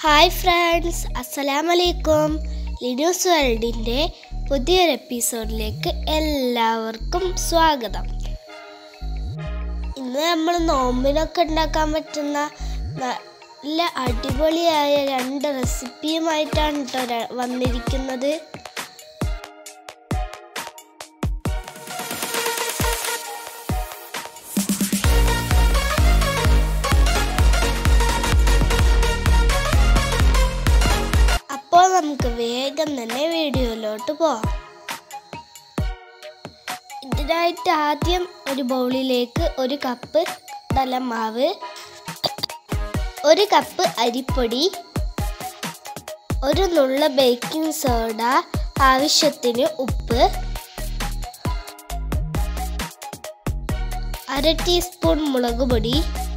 hi friends അസ്സലാമലൈക്കും ലിനൂസ് വേൾഡിൻ്റെ പുതിയൊരു എപ്പിസോഡിലേക്ക് എല്ലാവർക്കും സ്വാഗതം ഇന്ന് നമ്മൾ നോമ്പിനൊക്കെ ഉണ്ടാക്കാൻ പറ്റുന്ന നല്ല അടിപൊളിയായ രണ്ട് റെസിപ്പിയുമായിട്ടാണ് കേട്ടോ വന്നിരിക്കുന്നത് അപ്പോൾ നമുക്ക് വേഗം തന്നെ വീഡിയോയിലോട്ട് പോവാം ഇതിനായിട്ട് ആദ്യം ഒരു ബൗളിലേക്ക് ഒരു കപ്പ് കടലമാവ് ഒരു കപ്പ് അരിപ്പൊടി ഒരു നുള്ള ബേക്കിംഗ് സോഡ ആവശ്യത്തിന് ഉപ്പ് അര ടീസ്പൂൺ മുളക് പൊടി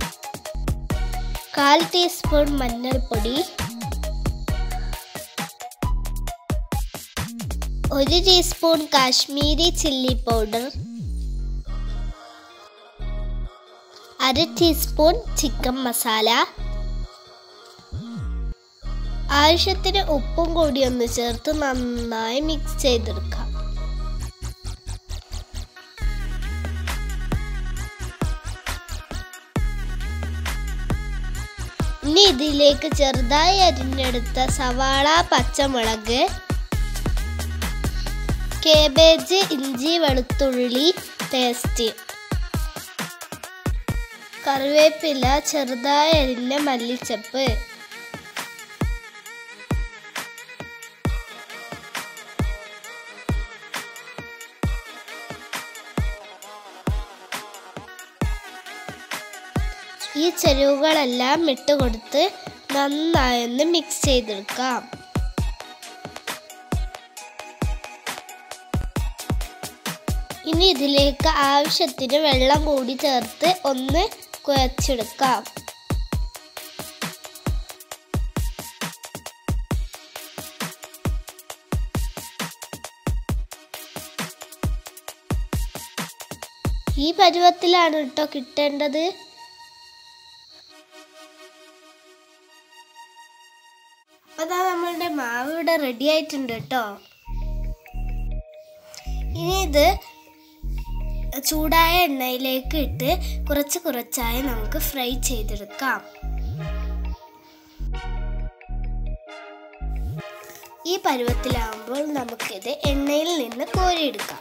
കാൽ ടീസ്പൂൺ മഞ്ഞൾപ്പൊടി ഒരു ടീസ്പൂൺ കാശ്മീരി ചില്ലി പൗഡർ അര ടീസ്പൂൺ ചിക്കൻ മസാല ആവശ്യത്തിന് ഉപ്പും കൂടി ഒന്ന് ചേർത്ത് നന്നായി മിക്സ് ചെയ്തെടുക്കാം ഇനി ഇതിലേക്ക് ചെറുതായി അരിഞ്ഞെടുത്ത സവാള പച്ചമുളക് കേബേജ് ഇഞ്ചി വെളുത്തുള്ളി പേസ്റ്റ് കറിവേപ്പില ചെറുതായി അരിഞ്ഞ മല്ലിച്ചപ്പ് ഈ ചെരുവുകളെല്ലാം ഇട്ട് കൊടുത്ത് നന്നായൊന്ന് മിക്സ് ചെയ്തെടുക്കാം ഇനി ഇതിലേക്ക് ആവശ്യത്തിന് വെള്ളം കൂടി ചേർത്ത് ഒന്ന് കുഴച്ചെടുക്കാം ഈ പരുവത്തിലാണ് കേട്ടോ കിട്ടേണ്ടത് അതാ നമ്മളുടെ മാവ് ഇവിടെ റെഡി ആയിട്ടുണ്ട് കേട്ടോ ഇനി ഇത് ചൂടായ എണ്ണയിലേക്ക് ഇട്ട് കുറച്ച് കുറച്ചായി നമുക്ക് ഫ്രൈ ചെയ്തെടുക്കാം ഈ പരുവത്തിലാവുമ്പോൾ നമുക്കിത് എണ്ണയിൽ നിന്ന് കോരിയെടുക്കാം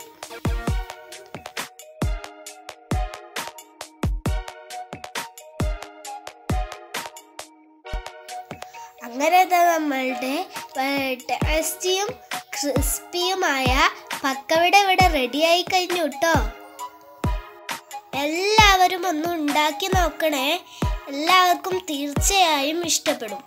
അങ്ങനെ നമ്മളുടെ ടേസ്റ്റിയും ക്രിസ്പിയുമായ പക്കവിടെ ഇവിടെ റെഡിയായി കഴിഞ്ഞു കേട്ടോ എല്ലാവരും ഒന്ന് ഉണ്ടാക്കി നോക്കണേ എല്ലാവർക്കും തീർച്ചയായും ഇഷ്ടപ്പെടും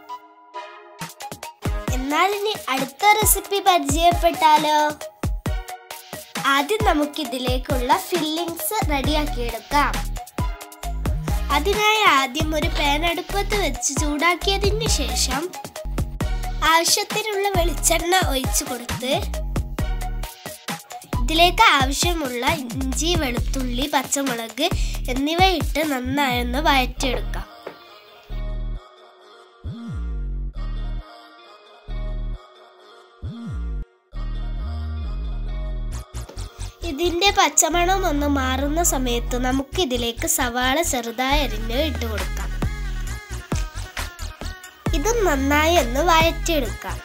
എന്നാൽ ഇനി അടുത്ത റെസിപ്പി പരിചയപ്പെട്ടാലോ ആദ്യം നമുക്ക് ഇതിലേക്കുള്ള ഫില്ലിങ്സ് റെഡിയാക്കിയെടുക്കാം അതിനായി ആദ്യം ഒരു പാൻ അടുപ്പത്ത് വെച്ച് ചൂടാക്കിയതിന് ശേഷം ആവശ്യത്തിനുള്ള വെളിച്ചെണ്ണ ഒഴിച്ചു കൊടുത്ത് ഇതിലേക്ക് ആവശ്യമുള്ള ഇഞ്ചി വെളുത്തുള്ളി പച്ചമുളക് എന്നിവ ഇട്ട് നന്നായൊന്ന് വഴറ്റിയെടുക്കാം ഇതിന്റെ പച്ചമണം ഒന്ന് മാറുന്ന സമയത്ത് നമുക്ക് ഇതിലേക്ക് സവാള ചെറുതായി അരിഞ്ഞ് ഇട്ട് കൊടുക്കാം ഇത് നന്നായി ഒന്ന് വഴറ്റിയെടുക്കാം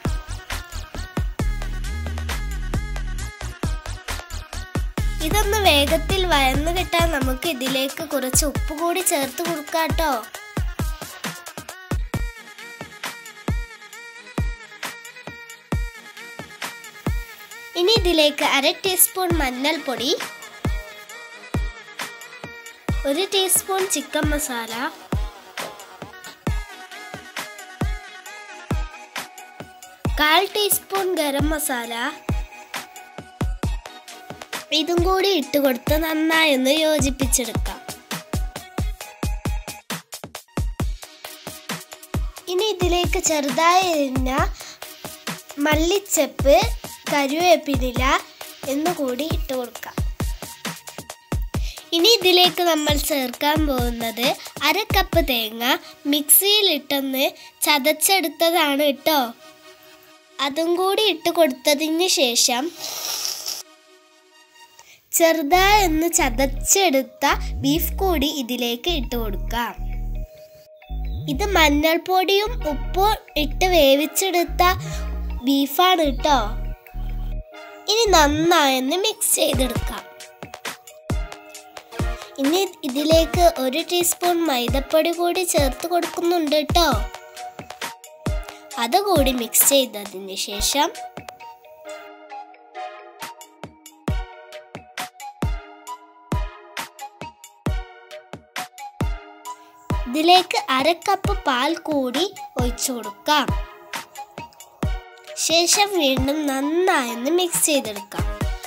ഇതൊന്ന് വേഗത്തിൽ വയന്നു കിട്ടാൻ നമുക്ക് ഇതിലേക്ക് കുറച്ച് ഉപ്പ് കൂടി ചേർത്ത് കൊടുക്കാട്ടോ ഇനി ഇതിലേക്ക് അര ടീസ്പൂൺ മഞ്ഞൾപ്പൊടി ഒരു ടീസ്പൂൺ ചിക്കൻ മസാല കാൽ ടീസ്പൂൺ ഗരം മസാല ഇതും കൂടി ഇട്ട് കൊടുത്ത് നന്നായി ഒന്ന് യോജിപ്പിച്ചെടുക്കാം ഇനി ഇതിലേക്ക് ചെറുതായി എരിഞ്ഞ മല്ലിച്ചപ്പ് കരുവേപ്പിനില എന്നുകൂടി ഇട്ട് കൊടുക്കാം ഇനി ഇതിലേക്ക് നമ്മൾ ചേർക്കാൻ പോകുന്നത് അര കപ്പ് തേങ്ങ മിക്സിയിലിട്ടൊന്ന് ചതച്ചെടുത്തതാണ് കേട്ടോ അതും കൂടി ഇട്ട് കൊടുത്തതിന് ശേഷം ചെറുതായി ഒന്ന് ചതച്ചെടുത്ത ബീഫ് കൂടി ഇതിലേക്ക് ഇട്ട് കൊടുക്കാം ഇത് മഞ്ഞൾപ്പൊടിയും ഉപ്പും ഇട്ട് വേവിച്ചെടുത്ത ബീഫാണ് കേട്ടോ ഇനി നന്നായൊന്ന് മിക്സ് ചെയ്തെടുക്കാം ഇനി ഇതിലേക്ക് ഒരു ടീസ്പൂൺ മൈദപ്പൊടി കൂടി ചേർത്ത് കൊടുക്കുന്നുണ്ട് കേട്ടോ അതുകൂടി മിക്സ് ചെയ്തതിന് ശേഷം ഇതിലേക്ക് അര കപ്പ് പാൽ കൂടി ഒഴിച്ചു കൊടുക്കാം ശേഷം വീണ്ടും നന്നായൊന്ന് മിക്സ് ചെയ്തെടുക്കാം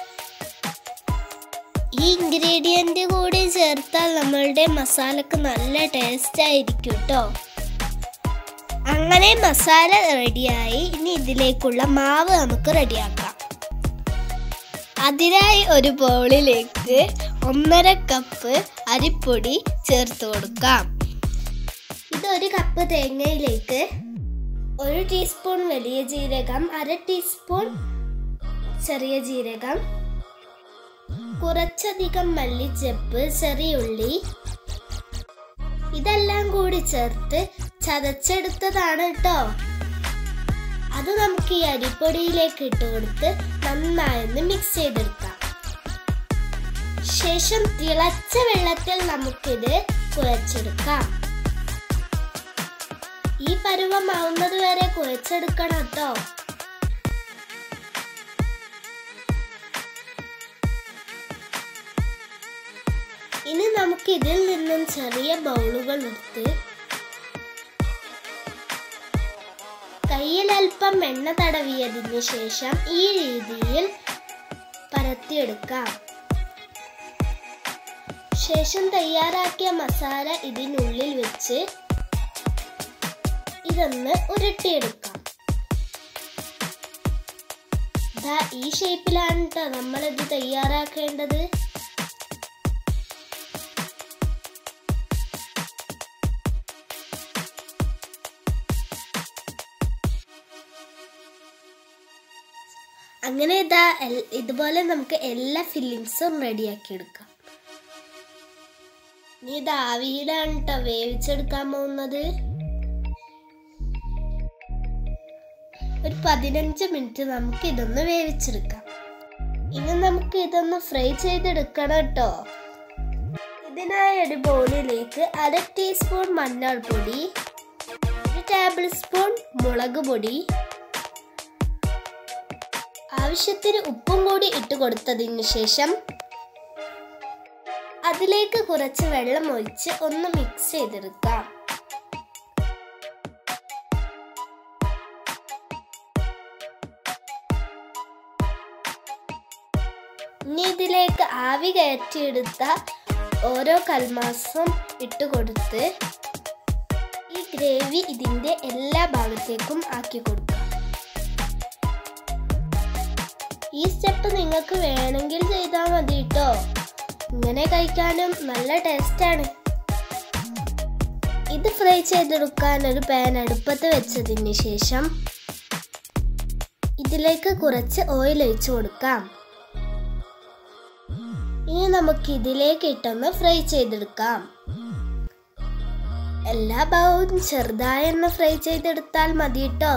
ഈ ഇൻഗ്രീഡിയന്റ് കൂടി ചേർത്താൽ നമ്മളുടെ മസാലക്ക് നല്ല ടേസ്റ്റ് ആയിരിക്കും കേട്ടോ അങ്ങനെ മസാല റെഡിയായി ഇനി ഇതിലേക്കുള്ള മാവ് നമുക്ക് റെഡിയാക്കാം അതിനായി ഒരു ബൗളിലേക്ക് ഒന്നര കപ്പ് അരിപ്പൊടി ചേർത്ത് കൊടുക്കാം ഇതൊരു കപ്പ് തേങ്ങയിലേക്ക് ഒരു ടീസ്പൂൺ വലിയ ജീരകം അര ടീസ്പൂൺ ചെറിയ ജീരകം കുറച്ചധികം മല്ലിച്ചെപ്പ് ചെറിയുള്ളി ഇതെല്ലാം കൂടി ചേർത്ത് ചതച്ചെടുത്തതാണ് കേട്ടോ അത് നമുക്ക് ഈ അരിപ്പൊടിയിലേക്ക് ഇട്ട് കൊടുത്ത് നന്നായൊന്ന് മിക്സ് ചെയ്തെടുക്കാം ശേഷം തിളച്ച വെള്ളത്തിൽ നമുക്കിത് കുഴച്ചെടുക്കാം ഈ പരുവമാവുന്നത് വരെ കുഴച്ചെടുക്കണം കേട്ടോ ഇനി നമുക്ക് ഇതിൽ നിന്നും ചെറിയ ബൗളുകൾ എടുത്ത് കയ്യിൽ അല്പം എണ്ണ തടവിയതിന് ശേഷം ഈ രീതിയിൽ പരത്തിയെടുക്കാം ശേഷം തയ്യാറാക്കിയ മസാല ഇതിനുള്ളിൽ വെച്ച് ഇതൊന്ന് ഉരുട്ടിയെടുക്കാം ദാ ഈ ഷേപ്പിലാണ് കേട്ടോ നമ്മളിത് തയ്യാറാക്കേണ്ടത് അങ്ങനെ ഇതാ എൽ- ഇതുപോലെ നമുക്ക് എല്ലാ ഫില്ലിങ്സും റെഡിയാക്കി എടുക്കാം നീ ഇത് ആവിയിലാണ് കേട്ടോ വേവിച്ചെടുക്കാൻ പോകുന്നത് ഒരു പതിനഞ്ച് മിനിറ്റ് നമുക്ക് ഇതൊന്ന് വേവിച്ചെടുക്കാം ഇനി നമുക്ക് ഇതൊന്ന് ഫ്രൈ ചെയ്തെടുക്കണം കേട്ടോ ഇതിനായി ഒരു ബൗളിലേക്ക് അര ടീസ്പൂൺ മഞ്ഞൾപ്പൊടി ഒരു ടേബിൾ സ്പൂൺ മുളക് പൊടി ആവശ്യത്തിന് ഉപ്പും കൂടി ഇട്ട് കൊടുത്തതിന് ശേഷം അതിലേക്ക് കുറച്ച് വെള്ളം ഒഴിച്ച് ഒന്ന് മിക്സ് ചെയ്തെടുക്കാം ഇനി ഇതിലേക്ക് ആവി കയറ്റിയെടുത്ത ഓരോ കൽമാസം ഇട്ട് കൊടുത്ത് ഈ ഗ്രേവി ഇതിന്റെ എല്ലാ ഭാഗത്തേക്കും ആക്കി കൊടുക്കാം ഈ സ്റ്റെപ്പ് നിങ്ങൾക്ക് വേണമെങ്കിൽ ചെയ്താൽ മതി കേട്ടോ ഇങ്ങനെ കഴിക്കാനും നല്ല ടേസ്റ്റാണ് ഇത് ഫ്രൈ ചെയ്തെടുക്കാൻ ഒരു പാൻ അടുപ്പത്ത് വെച്ചതിന് ശേഷം ഇതിലേക്ക് കുറച്ച് ഓയിൽ ഒഴിച്ചു കൊടുക്കാം ഇനി നമുക്ക് ഇതിലേക്ക് ഇട്ടൊന്ന് ഫ്രൈ ചെയ്തെടുക്കാം എല്ലാ ഭാഗവും ചെറുതായി ഒന്ന് ഫ്രൈ ചെയ്തെടുത്താൽ മതി കേട്ടോ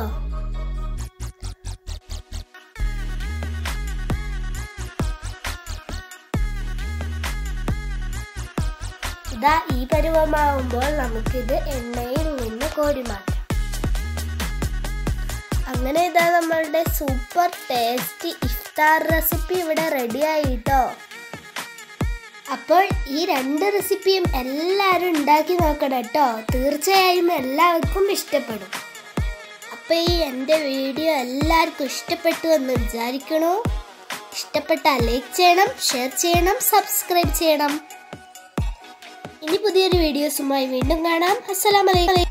ഇതാ ഈ പരുവമാവുമ്പോൾ നമുക്കിത് എണ്ണയിൽ നിന്ന് കോരി മാറ്റാം അങ്ങനെ ഇതാ നമ്മളുടെ സൂപ്പർ ടേസ്റ്റി ഇഫ്താർ റെസിപ്പി ഇവിടെ റെഡി ആയിട്ടോ അപ്പോൾ ഈ രണ്ട് റെസിപ്പിയും എല്ലാവരും ഉണ്ടാക്കി നോക്കണം കേട്ടോ തീർച്ചയായും എല്ലാവർക്കും ഇഷ്ടപ്പെടും അപ്പോൾ ഈ എൻ്റെ വീഡിയോ എല്ലാവർക്കും ഇഷ്ടപ്പെട്ടു എന്ന് വിചാരിക്കണോ ഇഷ്ടപ്പെട്ടാൽ ലൈക്ക് ചെയ്യണം ഷെയർ ചെയ്യണം സബ്സ്ക്രൈബ് ചെയ്യണം ഇനി പുതിയൊരു വീഡിയോസുമായി വീണ്ടും കാണാം അസ്സലാമലൈക്കും